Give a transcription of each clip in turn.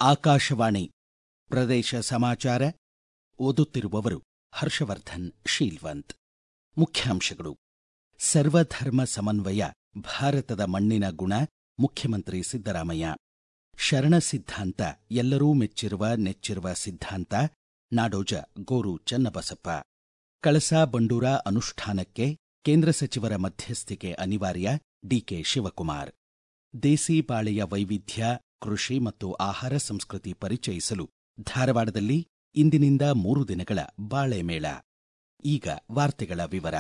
ಆಕಾಶವಾಣಿ ಪ್ರದೇಶ ಸಮಾಚಾರ ಓದುತ್ತಿರುವವರು ಹರ್ಷವರ್ಧನ್ ಶೀಲ್ವಂತ್ ಮುಖ್ಯಾಂಶಗಳು ಸರ್ವಧರ್ಮ ಸಮನ್ವಯ ಭಾರತದ ಮಣ್ಣಿನ ಗುಣ ಮುಖ್ಯಮಂತ್ರಿ ಸಿದ್ದರಾಮಯ್ಯ ಶರಣ ಸಿದ್ಧಾಂತ ಎಲ್ಲರೂ ಮೆಚ್ಚಿರುವ ನೆಚ್ಚಿರುವ ಸಿದ್ಧಾಂತ ನಾಡೋಜ ಗೋರು ಚನ್ನಬಸಪ್ಪ ಕಳಸಾ ಬಂಡೂರ ಅನುಷ್ಠಾನಕ್ಕೆ ಕೇಂದ್ರ ಸಚಿವರ ಮಧ್ಯಸ್ಥಿಕೆ ಅನಿವಾರ್ಯ ಡಿಕೆ ಶಿವಕುಮಾರ್ ದೇಸಿ ಬಾಳೆಯ ವೈವಿಧ್ಯ ಕೃಷಿ ಮತ್ತು ಆಹಾರ ಸಂಸ್ಕೃತಿ ಪರಿಚಯಿಸಲು ಧಾರವಾಡದಲ್ಲಿ ಇಂದಿನಿಂದ ಮೂರು ದಿನಗಳ ಬಾಳೆ ಮೇಳ ಈಗ ವಾರ್ತೆಗಳ ವಿವರ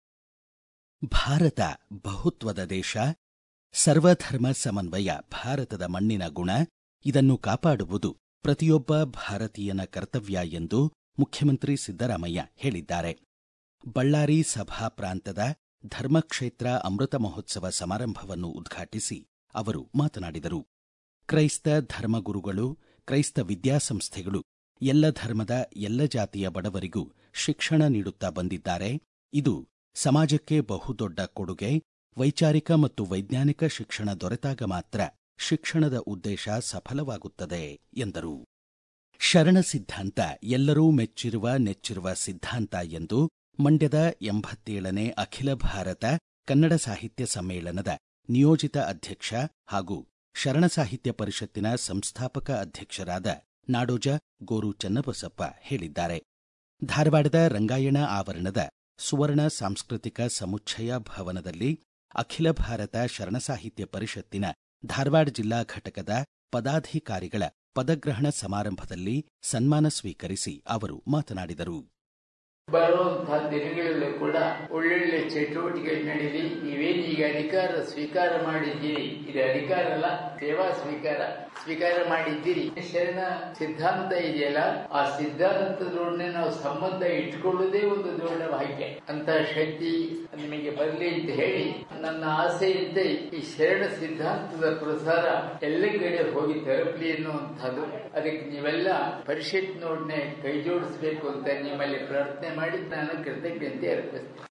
ಭಾರತ ಬಹುತ್ವದ ದೇಶ ಸರ್ವಧರ್ಮ ಸಮನ್ವಯ ಭಾರತದ ಮಣ್ಣಿನ ಗುಣ ಇದನ್ನು ಕಾಪಾಡುವುದು ಪ್ರತಿಯೊಬ್ಬ ಭಾರತೀಯನ ಕರ್ತವ್ಯ ಎಂದು ಮುಖ್ಯಮಂತ್ರಿ ಸಿದ್ದರಾಮಯ್ಯ ಹೇಳಿದ್ದಾರೆ ಬಳ್ಳಾರಿ ಸಭಾ ಪ್ರಾಂತದ ಧರ್ಮಕ್ಷೇತ್ರ ಅಮೃತ ಮಹೋತ್ಸವ ಸಮಾರಂಭವನ್ನು ಉದ್ಘಾಟಿಸಿ ಅವರು ಮಾತನಾಡಿದರು ಕ್ರೈಸ್ತ ಧರ್ಮಗುರುಗಳು ಕ್ರೈಸ್ತ ವಿದ್ಯಾಸಂಸ್ಥೆಗಳು ಎಲ್ಲ ಧರ್ಮದ ಎಲ್ಲ ಜಾತಿಯ ಬಡವರಿಗೂ ಶಿಕ್ಷಣ ನೀಡುತ್ತಾ ಬಂದಿದ್ದಾರೆ ಇದು ಸಮಾಜಕ್ಕೆ ಬಹುದೊಡ್ಡ ಕೊಡುಗೆ ವೈಚಾರಿಕ ಮತ್ತು ವೈಜ್ಞಾನಿಕ ಶಿಕ್ಷಣ ದೊರೆತಾಗ ಮಾತ್ರ ಶಿಕ್ಷಣದ ಉದ್ದೇಶ ಸಫಲವಾಗುತ್ತದೆ ಎಂದರು ಶರಣ ಸಿದ್ಧಾಂತ ಎಲ್ಲರೂ ಮೆಚ್ಚಿರುವ ನೆಚ್ಚಿರುವ ಸಿದ್ಧಾಂತ ಎಂದು ಮಂಡ್ಯದ ಎಂಬತ್ತೇಳನೇ ಅಖಿಲ ಭಾರತ ಕನ್ನಡ ಸಾಹಿತ್ಯ ಸಮ್ಮೇಳನದ ನಿಯೋಜಿತ ಅಧ್ಯಕ್ಷ ಹಾಗೂ ಶರಣ ಸಾಹಿತ್ಯ ಪರಿಷತ್ತಿನ ಸಂಸ್ಥಾಪಕ ಅಧ್ಯಕ್ಷರಾದ ನಾಡೋಜ ಗೋರು ಚನ್ನಬಸಪ್ಪ ಹೇಳಿದ್ದಾರೆ ಧಾರವಾಡದ ರಂಗಾಯಣ ಆವರಣದ ಸುವರ್ಣ ಸಾಂಸ್ಕೃತಿಕ ಸಮುಚ್ಚಯ ಭವನದಲ್ಲಿ ಅಖಿಲ ಭಾರತ ಶರಣ ಸಾಹಿತ್ಯ ಪರಿಷತ್ತಿನ ಧಾರವಾಡ ಜಿಲ್ಲಾ ಘಟಕದ ಪದಾಧಿಕಾರಿಗಳ ಪದಗ್ರಹಣ ಸಮಾರಂಭದಲ್ಲಿ ಸನ್ಮಾನ ಸ್ವೀಕರಿಸಿ ಅವರು ಮಾತನಾಡಿದರು ಬರುವಂತಹ ದಿನಗಳಲ್ಲೂ ಕೂಡ ಒಳ್ಳೊಳ್ಳೆ ಚಟುವಟಿಕೆ ನಡೀಲಿ ನೀವೇನು ಈಗ ಅಧಿಕಾರ ಸ್ವೀಕಾರ ಮಾಡಿದ್ದೀರಿ ಇದು ಅಧಿಕಾರ ಅಲ್ಲ ಸೇವಾ ಸ್ವೀಕಾರ ಸ್ವೀಕಾರ ಮಾಡಿದ್ದೀರಿ ಶರಣ ಸಿದ್ಧಾಂತ ಇದೆಯಲ್ಲ ಆ ಸಿದ್ಧಾಂತದೊಡನೆ ನಾವು ಸಂಬಂಧ ಇಟ್ಕೊಳ್ಳುವುದೇ ಒಂದು ದೊಡ್ಡ ಭಾಗ್ಯ ಅಂತ ಶಕ್ತಿ ನಿಮಗೆ ಬರಲಿ ಅಂತ ಹೇಳಿ ನನ್ನ ಆಸೆಯಂತೆ ಈ ಶರಣ ಸಿದ್ಧಾಂತದ ಪ್ರಸಾರ ಎಲ್ಲ ಕಡೆ ಹೋಗಿ ತಲುಪಲಿ ಎನ್ನುವಂಥದ್ದು ಅದಕ್ಕೆ ನೀವೆಲ್ಲ ಪರಿಷತ್ನೊಡನೆ ಕೈ ಜೋಡಿಸಬೇಕು ಅಂತ ನಿಮ್ಮಲ್ಲಿ ಪ್ರಾರ್ಥನೆ ಮಾಡಿ ನಾನು ಕೃತಜ್ಞತೆ ಅರ್ಪಿಸ್ತೇನೆ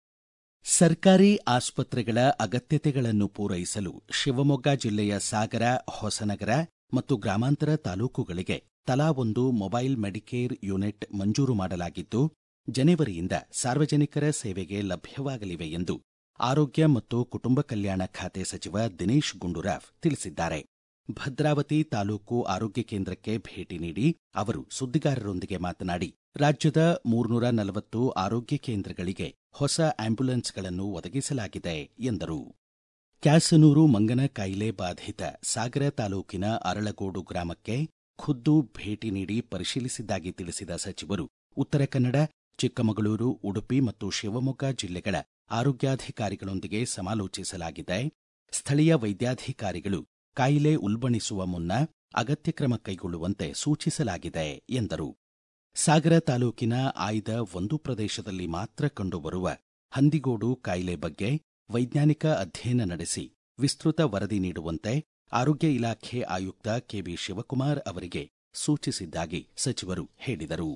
ಸರ್ಕಾರಿ ಆಸ್ಪತ್ರೆಗಳ ಅಗತ್ಯತೆಗಳನ್ನು ಪೂರೈಸಲು ಶಿವಮೊಗ್ಗ ಜಿಲ್ಲೆಯ ಸಾಗರ ಹೊಸನಗರ ಮತ್ತು ಗ್ರಾಮಾಂತರ ತಾಲೂಕುಗಳಿಗೆ ತಲಾ ಒಂದು ಮೊಬೈಲ್ ಮೆಡಿಕೇರ್ ಯೂನಿಟ್ ಮಂಜೂರು ಮಾಡಲಾಗಿದ್ದು ಜನವರಿಯಿಂದ ಸಾರ್ವಜನಿಕರ ಸೇವೆಗೆ ಲಭ್ಯವಾಗಲಿವೆ ಎಂದು ಆರೋಗ್ಯ ಮತ್ತು ಕುಟುಂಬ ಕಲ್ಯಾಣ ಖಾತೆ ಸಚಿವ ದಿನೇಶ್ ಗುಂಡೂರಾವ್ ತಿಳಿಸಿದ್ದಾರೆ ಭದ್ರಾವತಿ ತಾಲೂಕು ಆರೋಗ್ಯ ಕೇಂದ್ರಕ್ಕೆ ಭೇಟಿ ನೀಡಿ ಅವರು ಸುದ್ದಿಗಾರರೊಂದಿಗೆ ಮಾತನಾಡಿ ರಾಜ್ಯದ ಮೂರ್ನೂರ ನಲವತ್ತು ಆರೋಗ್ಯ ಕೇಂದ್ರಗಳಿಗೆ ಹೊಸ ಆಂಬ್ಯುಲೆನ್ಸ್ಗಳನ್ನು ಒದಗಿಸಲಾಗಿದೆ ಎಂದರು ಕ್ಯಾಸನೂರು ಮಂಗನ ಕಾಯಿಲೆ ಬಾಧಿತ ಸಾಗರ ತಾಲೂಕಿನ ಅರಳಗೋಡು ಗ್ರಾಮಕ್ಕೆ ಖುದ್ದು ಭೇಟಿ ನೀಡಿ ಪರಿಶೀಲಿಸಿದ್ದಾಗಿ ತಿಳಿಸಿದ ಸಚಿವರು ಉತ್ತರ ಕನ್ನಡ ಚಿಕ್ಕಮಗಳೂರು ಉಡುಪಿ ಮತ್ತು ಶಿವಮೊಗ್ಗ ಜಿಲ್ಲೆಗಳ ಆರೋಗ್ಯಾಧಿಕಾರಿಗಳೊಂದಿಗೆ ಸಮಾಲೋಚಿಸಲಾಗಿದೆ ಸ್ಥಳೀಯ ವೈದ್ಯಾಧಿಕಾರಿಗಳು ಕಾಯಿಲೆ ಉಲ್ಬಣಿಸುವ ಮುನ್ನ ಅಗತ್ಯ ಕ್ರಮ ಕೈಗೊಳ್ಳುವಂತೆ ಸೂಚಿಸಲಾಗಿದೆ ಎಂದರು ಸಾಗರ ತಾಲೂಕಿನ ಆಯ್ದ ಒಂದು ಪ್ರದೇಶದಲ್ಲಿ ಮಾತ್ರ ಕಂಡುಬರುವ ಹಂದಿಗೋಡು ಕಾಯಿಲೆ ಬಗ್ಗೆ ವೈಜ್ಞಾನಿಕ ಅಧ್ಯಯನ ನಡೆಸಿ ವಿಸ್ತೃತ ವರದಿ ನೀಡುವಂತೆ ಆರೋಗ್ಯ ಇಲಾಖೆ ಆಯುಕ್ತ ಕೆಬಿ ಶಿವಕುಮಾರ್ ಅವರಿಗೆ ಸೂಚಿಸಿದ್ದಾಗಿ ಸಚಿವರು ಹೇಳಿದರು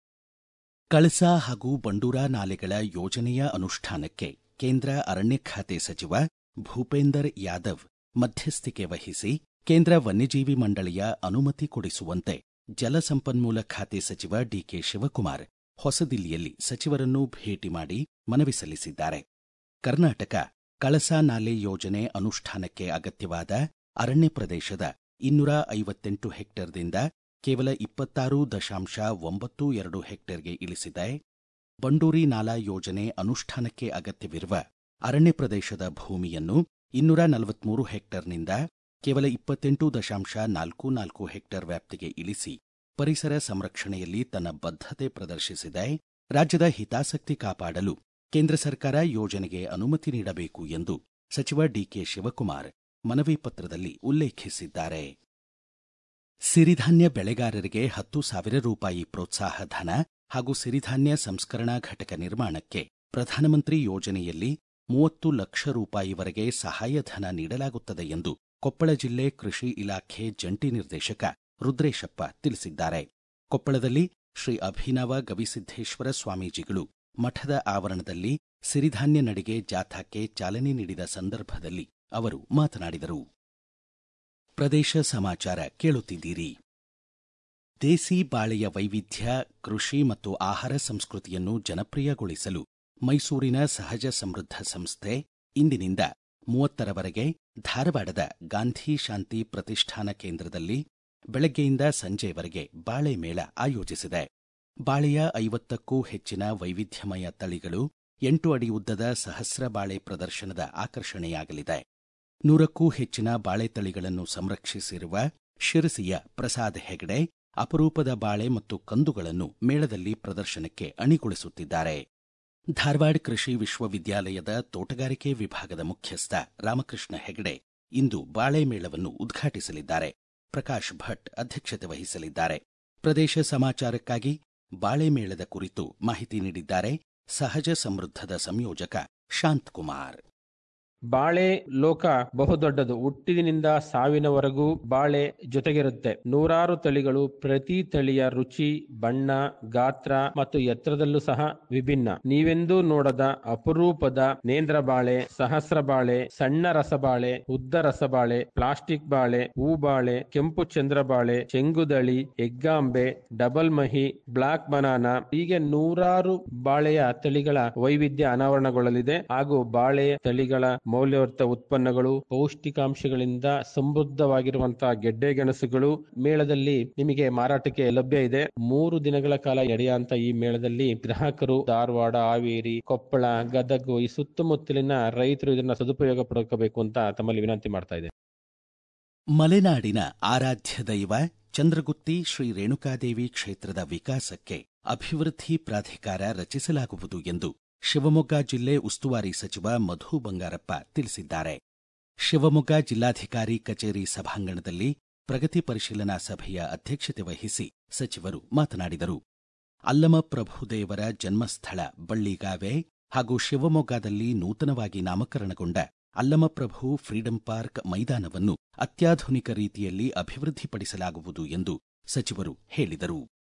ಕಳಸಾ ಹಾಗೂ ಬಂಡೂರಾ ನಾಲೆಗಳ ಯೋಜನೆಯ ಅನುಷ್ಠಾನಕ್ಕೆ ಕೇಂದ್ರ ಅರಣ್ಯ ಖಾತೆ ಸಚಿವ ಭೂಪೇಂದರ್ ಯಾದವ್ ಮಧ್ಯಸ್ಥಿಕೆ ವಹಿಸಿ ಕೇಂದ್ರ ವನ್ಯಜೀವಿ ಮಂಡಳಿಯ ಅನುಮತಿ ಕೊಡಿಸುವಂತೆ ಜಲಸಂಪನ್ಮೂಲ ಖಾತೆ ಸಚಿವ ಡಿಕೆ ಶಿವಕುಮಾರ್ ಹೊಸದಿಲ್ಲಿಯಲ್ಲಿ ಸಚಿವರನ್ನು ಭೇಟಿ ಮಾಡಿ ಮನವಿ ಸಲ್ಲಿಸಿದ್ದಾರೆ ಕರ್ನಾಟಕ ಕಳಸಾ ನಾಲೆ ಯೋಜನೆ ಅನುಷ್ಠಾನಕ್ಕೆ ಅಗತ್ಯವಾದ ಅರಣ್ಯ ಪ್ರದೇಶದ ಇನ್ನೂರ ಐವತ್ತೆಂಟು ಹೆಕ್ಟೇರ್ದಿಂದ ಕೇವಲ ಇಪ್ಪತ್ತಾರು ದಶಾಂಶ ಒಂಬತ್ತು ಎರಡು ಹೆಕ್ಟೇರ್ಗೆ ಇಳಿಸಿದೆ ಬಂಡೂರಿ ನಾಲಾ ಯೋಜನೆ ಅನುಷ್ಠಾನಕ್ಕೆ ಅಗತ್ಯವಿರುವ ಅರಣ್ಯ ಪ್ರದೇಶದ ಭೂಮಿಯನ್ನು ಇನ್ನೂರ ನಲವತ್ಮೂರು ಹೆಕ್ಟೇರ್ನಿಂದ ಕೇವಲ ಇಪ್ಪತ್ತೆಂಟು ದಶಾಂಶ ನಾಲ್ಕು ನಾಲ್ಕು ಹೆಕ್ಟೇರ್ ವ್ಯಾಪ್ತಿಗೆ ಇಳಿಸಿ ಪರಿಸರ ಸಂರಕ್ಷಣೆಯಲ್ಲಿ ತನ್ನ ಬದ್ಧತೆ ಪ್ರದರ್ಶಿಸಿದೆ ರಾಜ್ಯದ ಹಿತಾಸಕ್ತಿ ಕಾಪಾಡಲು ಕೇಂದ್ರ ಸರ್ಕಾರ ಯೋಜನೆಗೆ ಅನುಮತಿ ನೀಡಬೇಕು ಎಂದು ಸಚಿವ ಡಿಕೆ ಶಿವಕುಮಾರ್ ಮನವಿ ಪತ್ರದಲ್ಲಿ ಉಲ್ಲೇಖಿಸಿದ್ದಾರೆ ಸಿರಿಧಾನ್ಯ ಬೆಳೆಗಾರರಿಗೆ ಹತ್ತು ಸಾವಿರ ರೂಪಾಯಿ ಪ್ರೋತ್ಸಾಹ ಧನ ಹಾಗೂ ಸಿರಿಧಾನ್ಯ ಸಂಸ್ಕರಣಾ ಘಟಕ ನಿರ್ಮಾಣಕ್ಕೆ ಪ್ರಧಾನಮಂತ್ರಿ ಯೋಜನೆಯಲ್ಲಿ ಮೂವತ್ತು ಲಕ್ಷ ರೂಪಾಯಿವರೆಗೆ ಸಹಾಯಧನ ನೀಡಲಾಗುತ್ತದೆ ಎಂದು ಕೊಪ್ಪಳ ಜಿಲ್ಲೆ ಕೃಷಿ ಇಲಾಖೆ ಜಂಟಿ ನಿರ್ದೇಶಕ ರುದ್ರೇಶಪ್ಪ ತಿಳಿಸಿದ್ದಾರೆ ಕೊಪ್ಪಳದಲ್ಲಿ ಶ್ರೀ ಅಭಿನವ ಗವಿಸಿದ್ದೇಶ್ವರ ಸ್ವಾಮೀಜಿಗಳು ಮಠದ ಆವರಣದಲ್ಲಿ ಸಿರಿಧಾನ್ಯ ನಡಿಗೆ ಜಾಥಾಕ್ಕೆ ಚಾಲನೆ ನೀಡಿದ ಸಂದರ್ಭದಲ್ಲಿ ಅವರು ಮಾತನಾಡಿದರು ಪ್ರದೇಶ ಸಮಾಚಾರ ಕೇಳುತ್ತಿದ್ದೀರಿ ದೇಸಿ ಬಾಳೆಯ ವೈವಿಧ್ಯ ಕೃಷಿ ಮತ್ತು ಆಹಾರ ಸಂಸ್ಕೃತಿಯನ್ನು ಜನಪ್ರಿಯಗೊಳಿಸಲು ಮೈಸೂರಿನ ಸಹಜ ಸಮೃದ್ಧ ಸಂಸ್ಥೆ ಇಂದಿನಿಂದ ಮೂವತ್ತರವರೆಗೆ ಧಾರವಾಡದ ಗಾಂಧಿ ಶಾಂತಿ ಪ್ರತಿಷ್ಠಾನ ಕೇಂದ್ರದಲ್ಲಿ ಬೆಳಗ್ಗೆಯಿಂದ ಸಂಜೆಯವರೆಗೆ ಬಾಳೆ ಮೇಳ ಆಯೋಜಿಸಿದೆ ಬಾಳೆಯ ಐವತ್ತಕ್ಕೂ ಹೆಚ್ಚಿನ ವೈವಿಧ್ಯಮಯ ತಳಿಗಳು ಎಂಟು ಅಡಿ ಉದ್ದದ ಸಹಸ್ರ ಬಾಳೆ ಪ್ರದರ್ಶನದ ಆಕರ್ಷಣೆಯಾಗಲಿದೆ ನೂರಕ್ಕೂ ಹೆಚ್ಚಿನ ಬಾಳೆ ತಳಿಗಳನ್ನು ಸಂರಕ್ಷಿಸಿರುವ ಶಿರಸಿಯ ಪ್ರಸಾದ್ ಹೆಗಡೆ ಅಪರೂಪದ ಬಾಳೆ ಮತ್ತು ಕಂದುಗಳನ್ನು ಮೇಳದಲ್ಲಿ ಪ್ರದರ್ಶನಕ್ಕೆ ಅಣಿಗೊಳಿಸುತ್ತಿದ್ದಾರೆ ಧಾರವಾಡ ಕೃಷಿ ವಿಶ್ವವಿದ್ಯಾಲಯದ ತೋಟಗಾರಿಕೆ ವಿಭಾಗದ ಮುಖ್ಯಸ್ಥ ರಾಮಕೃಷ್ಣ ಹೆಗಡೆ ಇಂದು ಬಾಳೆ ಮೇಳವನ್ನು ಉದ್ಘಾಟಿಸಲಿದ್ದಾರೆ ಪ್ರಕಾಶ್ ಭಟ್ ಅಧ್ಯಕ್ಷತೆ ವಹಿಸಲಿದ್ದಾರೆ ಪ್ರದೇಶ ಸಮಾಚಾರಕ್ಕಾಗಿ ಬಾಳೆ ಮೇಳದ ಕುರಿತು ಮಾಹಿತಿ ನೀಡಿದ್ದಾರೆ ಸಹಜ ಸಮೃದ್ಧದ ಸಂಯೋಜಕ ಶಾಂತಕುಮಾರ್ ಬಾಳೆ ಲೋಕ ಬಹುದೊಡ್ಡದು ಹುಟ್ಟಿನಿಂದ ಸಾವಿನವರೆಗೂ ಬಾಳೆ ಜೊತೆಗಿರುತ್ತೆ ನೂರಾರು ತಳಿಗಳು ಪ್ರತಿ ತಳಿಯ ರುಚಿ ಬಣ್ಣ ಗಾತ್ರ ಮತ್ತು ಎತ್ತರದಲ್ಲೂ ಸಹ ವಿಭಿನ್ನ ನೀವೆಂದೂ ನೋಡದ ಅಪರೂಪದ ನೇಂದ್ರ ಬಾಳೆ ಸಹಸ್ರ ಬಾಳೆ ಸಣ್ಣ ರಸಬಾಳೆ ಉದ್ದ ರಸಬಾಳೆ ಪ್ಲಾಸ್ಟಿಕ್ ಬಾಳೆ ಹೂಬಾಳೆ ಕೆಂಪು ಚಂದ್ರಬಾಳೆ ಚೆಂಗುದಳಿ ಹೆಗ್ಗಾಂಬೆ ಡಬಲ್ ಮಹಿ ಬ್ಲಾಕ್ ಬನಾನಾ ಹೀಗೆ ನೂರಾರು ಬಾಳೆಯ ತಳಿಗಳ ವೈವಿಧ್ಯ ಅನಾವರಣಗೊಳ್ಳಲಿದೆ ಹಾಗೂ ಬಾಳೆ ತಳಿಗಳ ಮೌಲ್ಯವರ್ತ ಉತ್ಪನ್ನಗಳು ಪೌಷ್ಟಿಕಾಂಶಗಳಿಂದ ಸಮೃದ್ಧವಾಗಿರುವಂತಹ ಗೆಡ್ಡೆ ಗೆಣಸುಗಳು ಮೇಳದಲ್ಲಿ ನಿಮಗೆ ಮಾರಾಟಕ್ಕೆ ಲಭ್ಯ ಇದೆ ಮೂರು ದಿನಗಳ ಕಾಲ ನಡೆಯುವಂತ ಈ ಮೇಳದಲ್ಲಿ ಗ್ರಾಹಕರು ಧಾರವಾಡ ಹಾವೇರಿ ಕೊಪ್ಪಳ ಗದಗು ಈ ಸುತ್ತಮುತ್ತಲಿನ ರೈತರು ಇದನ್ನ ಸದುಪಯೋಗ ಪಡ್ಕೋಬೇಕು ಅಂತ ತಮ್ಮಲ್ಲಿ ವಿನಂತಿ ಮಾಡ್ತಾ ಇದೆ ಮಲೆನಾಡಿನ ಆರಾಧ್ಯ ದೈವ ಚಂದ್ರಗುತ್ತಿ ಶ್ರೀ ರೇಣುಕಾದೇವಿ ಕ್ಷೇತ್ರದ ವಿಕಾಸಕ್ಕೆ ಅಭಿವೃದ್ಧಿ ಪ್ರಾಧಿಕಾರ ರಚಿಸಲಾಗುವುದು ಎಂದು ಶಿವಮೊಗ್ಗ ಜಿಲ್ಲೆ ಉಸ್ತುವಾರಿ ಸಚಿವ ಮಧು ಬಂಗಾರಪ್ಪ ತಿಳಿಸಿದ್ದಾರೆ ಶಿವಮೊಗ್ಗ ಜಿಲ್ಲಾಧಿಕಾರಿ ಕಚೇರಿ ಸಭಾಂಗಣದಲ್ಲಿ ಪ್ರಗತಿ ಪರಿಶೀಲನಾ ಸಭೆಯ ಅಧ್ಯಕ್ಷತೆ ವಹಿಸಿ ಸಚಿವರು ಮಾತನಾಡಿದರು ಅಲ್ಲಮ ಪ್ರಭುದೇವರ ಜನ್ಮಸ್ಥಳ ಬಳ್ಳಿಗಾವೆ ಹಾಗೂ ಶಿವಮೊಗ್ಗದಲ್ಲಿ ನೂತನವಾಗಿ ನಾಮಕರಣಗೊಂಡ ಅಲ್ಲಮಪ್ರಭು ಫ್ರೀಡಂ ಪಾರ್ಕ್ ಮೈದಾನವನ್ನು ಅತ್ಯಾಧುನಿಕ ರೀತಿಯಲ್ಲಿ ಅಭಿವೃದ್ಧಿಪಡಿಸಲಾಗುವುದು ಎಂದು ಸಚಿವರು ಹೇಳಿದರು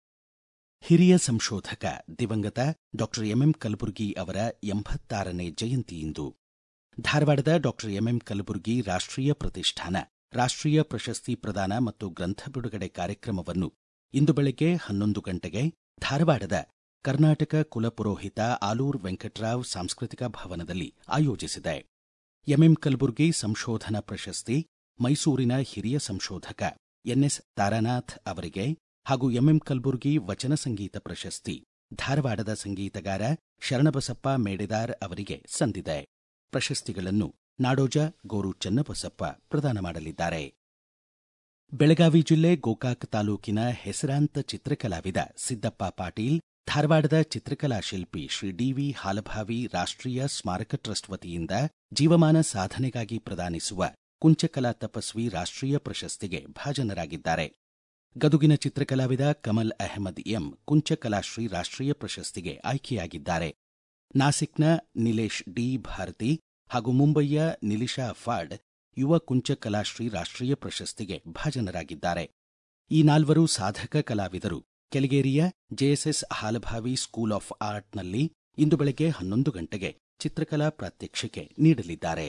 ಹಿರಿಯ ಸಂಶೋಧಕ ದಿವಂಗತ ಡಾಕ್ಟರ್ ಎಂಎಂ ಕಲಬುರ್ಗಿ ಅವರ ಎಂಬತ್ತಾರನೇ ಜಯಂತಿ ಇಂದು ಧಾರವಾಡದ ಡಾಕ್ಟರ್ ಎಂಎಂ ಕಲಬುರ್ಗಿ ರಾಷ್ಟ್ರೀಯ ಪ್ರತಿಷ್ಠಾನ ರಾಷ್ಟ್ರೀಯ ಪ್ರಶಸ್ತಿ ಪ್ರದಾನ ಮತ್ತು ಗ್ರಂಥ ಬಿಡುಗಡೆ ಕಾರ್ಯಕ್ರಮವನ್ನು ಇಂದು ಬೆಳಗ್ಗೆ ಹನ್ನೊಂದು ಗಂಟೆಗೆ ಧಾರವಾಡದ ಕರ್ನಾಟಕ ಕುಲಪುರೋಹಿತ ಆಲೂರ್ ವೆಂಕಟರಾವ್ ಸಾಂಸ್ಕೃತಿಕ ಭವನದಲ್ಲಿ ಆಯೋಜಿಸಿದೆ ಎಂಎಂ ಕಲಬುರ್ಗಿ ಸಂಶೋಧನಾ ಪ್ರಶಸ್ತಿ ಮೈಸೂರಿನ ಹಿರಿಯ ಸಂಶೋಧಕ ಎನ್ಎಸ್ ತಾರಾನಾಥ್ ಅವರಿಗೆ ಹಾಗೂ ಎಂಎಂ ಕಲಬುರ್ಗಿ ವಚನ ಸಂಗೀತ ಪ್ರಶಸ್ತಿ ಧಾರವಾಡದ ಸಂಗೀತಗಾರ ಶರಣಬಸಪ್ಪ ಮೇಡೆದಾರ್ ಅವರಿಗೆ ಸಂದಿದೆ ಪ್ರಶಸ್ತಿಗಳನ್ನು ನಾಡೋಜ ಗೋರು ಚನ್ನಬಸಪ್ಪ ಪ್ರದಾನ ಮಾಡಲಿದ್ದಾರೆ ಬೆಳಗಾವಿ ಜಿಲ್ಲೆ ಗೋಕಾಕ್ ತಾಲೂಕಿನ ಹೆಸರಾಂತ ಚಿತ್ರಕಲಾವಿದ ಸಿದ್ದಪ್ಪ ಪಾಟೀಲ್ ಧಾರವಾಡದ ಚಿತ್ರಕಲಾ ಶಿಲ್ಪಿ ಶ್ರೀ ಡಿವಿ ಹಾಲಭಾವಿ ರಾಷ್ಟ್ರೀಯ ಸ್ಮಾರಕ ಟ್ರಸ್ಟ್ ವತಿಯಿಂದ ಜೀವಮಾನ ಸಾಧನೆಗಾಗಿ ಪ್ರದಾನಿಸುವ ಕುಂಚಕಲಾ ತಪಸ್ವಿ ರಾಷ್ಟ್ರೀಯ ಪ್ರಶಸ್ತಿಗೆ ಭಾಜನರಾಗಿದ್ದಾರೆ ಗದುಗಿನ ಚಿತ್ರಕಲಾವಿದ ಕಮಲ್ ಅಹಮದ್ ಎಂ ಕುಂಚಕಲಾಶ್ರೀ ರಾಷ್ಟ್ರೀಯ ಪ್ರಶಸ್ತಿಗೆ ಆಯ್ಕೆಯಾಗಿದ್ದಾರೆ ನಾಸಿಕ್ನ ನಿಲೇಶ್ ಡಿ ಭಾರತಿ ಹಾಗೂ ಮುಂಬಯಿಯ ನಿಲಿಶಾ ಫಾಡ್ ಯುವ ಕುಂಚಕಲಾಶ್ರೀ ರಾಷ್ಟ್ರೀಯ ಪ್ರಶಸ್ತಿಗೆ ಭಾಜನರಾಗಿದ್ದಾರೆ ಈ ನಾಲ್ವರು ಸಾಧಕ ಕಲಾವಿದರು ಕೆಳಗೇರಿಯ ಜೆಎಸ್ಎಸ್ ಹಾಲಭಾವಿ ಸ್ಕೂಲ್ ಆಫ್ ಆರ್ಟ್ನಲ್ಲಿ ಇಂದು ಬೆಳಗ್ಗೆ ಹನ್ನೊಂದು ಗಂಟೆಗೆ ಚಿತ್ರಕಲಾ ಪ್ರಾತ್ಯಕ್ಷಿಕೆ ನೀಡಲಿದ್ದಾರೆ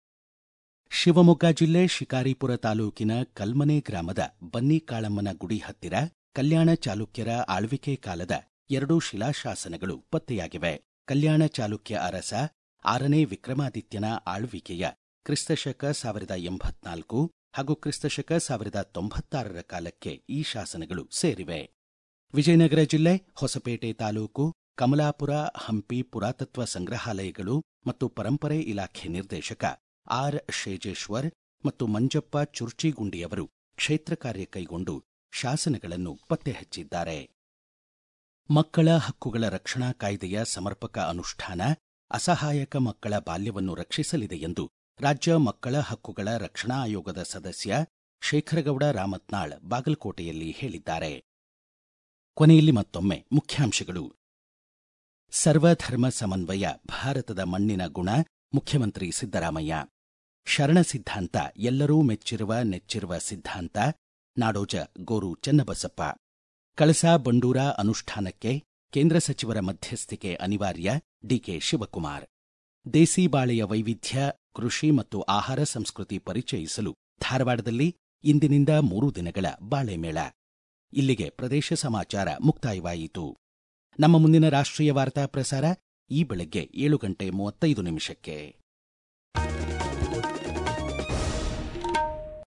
ಶಿವಮೊಗ್ಗ ಜಿಲ್ಲೆ ಶಿಕಾರಿಪುರ ತಾಲೂಕಿನ ಕಲ್ಮನೆ ಗ್ರಾಮದ ಬನ್ನಿ ಕಾಳಮ್ಮನ ಗುಡಿ ಹತ್ತಿರ ಕಲ್ಯಾಣ ಚಾಲುಕ್ಯರ ಆಳ್ವಿಕೆ ಕಾಲದ ಎರಡು ಶಿಲಾಶಾಸನಗಳು ಪತ್ತೆಯಾಗಿವೆ ಕಲ್ಯಾಣ ಚಾಲುಕ್ಯ ಅರಸ ಆರನೇ ವಿಕ್ರಮಾದಿತ್ಯನ ಆಳ್ವಿಕೆಯ ಕ್ರಿಸ್ತಶಕ ಸಾವಿರದ ಎಂಬತ್ನಾಲ್ಕು ಹಾಗೂ ಕ್ರಿಸ್ತಶಕ ಸಾವಿರದ ತೊಂಬತ್ತಾರರ ಕಾಲಕ್ಕೆ ಈ ಶಾಸನಗಳು ಸೇರಿವೆ ವಿಜಯನಗರ ಜಿಲ್ಲೆ ಹೊಸಪೇಟೆ ತಾಲೂಕು ಕಮಲಾಪುರ ಹಂಪಿ ಪುರಾತತ್ವ ಸಂಗ್ರಹಾಲಯಗಳು ಮತ್ತು ಪರಂಪರೆ ಇಲಾಖೆ ನಿರ್ದೇಶಕ ಆರ್ ಶೇಜೇಶ್ವರ್ ಮತ್ತು ಮಂಜಪ್ಪ ಚುರ್ಚಿಗುಂಡಿಯವರು ಕ್ಷೇತ್ರ ಕಾರ್ಯ ಕೈಗೊಂಡು ಶಾಸನಗಳನ್ನು ಪತ್ತೆ ಹಚ್ಚಿದ್ದಾರೆ ಮಕ್ಕಳ ಹಕ್ಕುಗಳ ರಕ್ಷಣಾ ಕಾಯ್ದೆಯ ಸಮರ್ಪಕ ಅನುಷ್ಠಾನ ಅಸಹಾಯಕ ಮಕ್ಕಳ ಬಾಲ್ಯವನ್ನು ರಕ್ಷಿಸಲಿದೆ ಎಂದು ರಾಜ್ಯ ಮಕ್ಕಳ ಹಕ್ಕುಗಳ ರಕ್ಷಣಾ ಆಯೋಗದ ಸದಸ್ಯ ಶೇಖರಗೌಡ ರಾಮತ್ನಾಳ್ ಬಾಗಲಕೋಟೆಯಲ್ಲಿ ಹೇಳಿದ್ದಾರೆ ಕೊನೆಯಲ್ಲಿ ಮತ್ತೊಮ್ಮೆ ಮುಖ್ಯಾಂಶಗಳು ಸರ್ವಧರ್ಮ ಸಮನ್ವಯ ಭಾರತದ ಮಣ್ಣಿನ ಗುಣ ಮುಖ್ಯಮಂತ್ರಿ ಸಿದ್ದರಾಮಯ್ಯ ಶರಣ ಸಿದ್ಧಾಂತ ಎಲ್ಲರೂ ಮೆಚ್ಚಿರುವ ನೆಚ್ಚಿರುವ ಸಿದ್ಧಾಂತ ನಾಡೋಜ ಗೋರು ಚನ್ನಬಸಪ್ಪ ಕಳಸಾ ಬಂಡೂರ ಅನುಷ್ಠಾನಕ್ಕೆ ಕೇಂದ್ರ ಸಚಿವರ ಮಧ್ಯಸ್ಥಿಕೆ ಅನಿವಾರ್ಯ ಡಿಕೆ ಶಿವಕುಮಾರ್ ದೇಸಿ ಬಾಳೆಯ ವೈವಿಧ್ಯ ಕೃಷಿ ಮತ್ತು ಆಹಾರ ಸಂಸ್ಕೃತಿ ಪರಿಚಯಿಸಲು ಧಾರವಾಡದಲ್ಲಿ ಇಂದಿನಿಂದ ಮೂರು ದಿನಗಳ ಬಾಳೆ ಮೇಳ ಇಲ್ಲಿಗೆ ಪ್ರದೇಶ ಸಮಾಚಾರ ಮುಕ್ತಾಯವಾಯಿತು ನಮ್ಮ ಮುಂದಿನ ರಾಷ್ಟ್ರೀಯ ವಾರ್ತಾ ಪ್ರಸಾರ ಈ ಬೆಳಗ್ಗೆ ಏಳು ಗಂಟೆ ಮೂವತ್ತೈದು ನಿಮಿಷಕ್ಕೆ